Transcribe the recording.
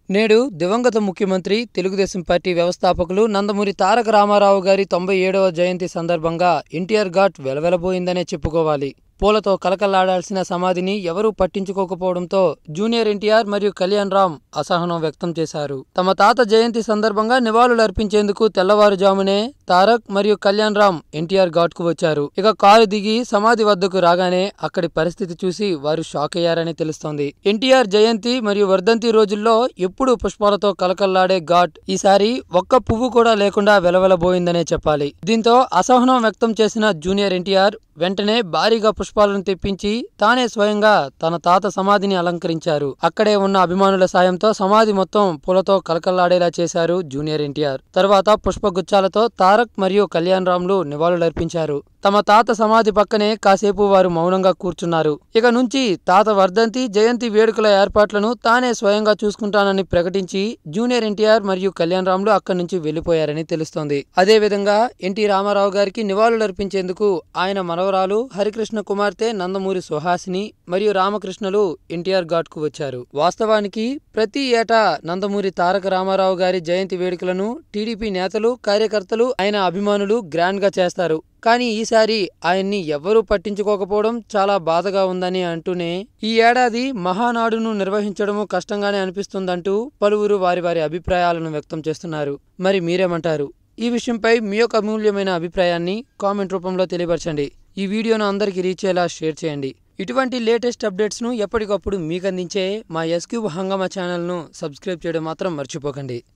నేడు దివంగత ముఖ్యమంత్రి తెలుగుదేశం పార్టీ వ్యవస్థాపకులు నందమూరి తారక రామారావు గారి తొంభై ఏడవ జయంతి సందర్భంగా ఎన్టీఆర్ ఘాట్ వెలవెలబోయిందనే చెప్పుకోవాలి పూలతో కలకల్లాడాల్సిన సమాధిని ఎవరూ పట్టించుకోకపోవడంతో జూనియర్ ఎన్టీఆర్ మరియు కళ్యాణ్ రామ్ అసహనం వ్యక్తం చేశారు తమ తాత జయంతి సందర్భంగా నివాళులు అర్పించేందుకు తెల్లవారుజామునే తారక్ మరియు కళ్యాణ్ రామ్ ఎన్టీఆర్ ఘాట్ కు వచ్చారు ఇక కారు దిగి సమాధి వద్దకు రాగానే అక్కడి పరిస్థితి చూసి వారు షాక్ అయ్యారని తెలుస్తోంది ఎన్టీఆర్ జయంతి మరియు వర్ధంతి రోజుల్లో ఎప్పుడు పుష్పాలతో కలకల్లాడే ఘాట్ ఈసారి ఒక్క పువ్వు కూడా లేకుండా వెలవెలబోయిందనే చెప్పాలి దీంతో అసహనం వ్యక్తం చేసిన జూనియర్ ఎన్టీఆర్ వెంటనే భారీగా పుష్పాలను తెప్పించి తానే స్వయంగా తన తాత సమాధిని అలంకరించారు అక్కడే ఉన్న అభిమానుల సాయంతో సమాధి మొత్తం పూలతో కలకల్లాడేలా చేశారు జూనియర్ ఎన్టీఆర్ తర్వాత పుష్పగుచ్చాలతో తారక్ మరియు కళ్యాణ్ రామ్లు నివాళులర్పించారు తమ తాత సమాధి పక్కనే కాసేపు వారు మౌనంగా కూర్చున్నారు ఇక నుంచి తాత వర్ధంతి జయంతి వేడుకల ఏర్పాట్లను తానే స్వయంగా చూసుకుంటానని ప్రకటించి జూనియర్ ఎన్టీఆర్ మరియు కళ్యాణ్ రామ్లు అక్కడి నుంచి వెళ్లిపోయారని తెలుస్తోంది అదే విధంగా ఎన్టీ రామారావు గారికి నివాళులర్పించేందుకు ఆయన మనవరాలు హరికృష్ణ కుమార్తె నందమూరి సుహాసిని మరియు రామకృష్ణలు ఎన్టీఆర్ ఘాట్ కు వచ్చారు వాస్తవానికి ప్రతి ఏటా నందమూరి తారక రామారావు గారి జయంతి వేడుకలను టీడీపీ నేతలు కార్యకర్తలు ఆయన అభిమానులు గ్రాండ్ గా చేస్తారు కానీ ఈసారి ఆయన్ని ఎవ్వరూ పట్టించుకోకపోవడం చాలా బాధగా ఉందని అంటూనే ఈ ఏడాది మహానాడును నిర్వహించడము కష్టంగానే అనిపిస్తుందంటూ పలువురు వారి వారి అభిప్రాయాలను వ్యక్తం చేస్తున్నారు మరి మీరేమంటారు ఈ విషయంపై మీ యొక్క అమూల్యమైన అభిప్రాయాన్ని కామెంట్ రూపంలో తెలియపరచండి ఈ వీడియోను అందరికీ రీచ్ అయ్యేలా షేర్ చేయండి ఇటువంటి లేటెస్ట్ అప్డేట్స్ను ఎప్పటికప్పుడు మీకు అందించే మా ఎస్క్యూబ్ హంగామా ఛానల్ను సబ్స్క్రైబ్ చేయడం మాత్రం మర్చిపోకండి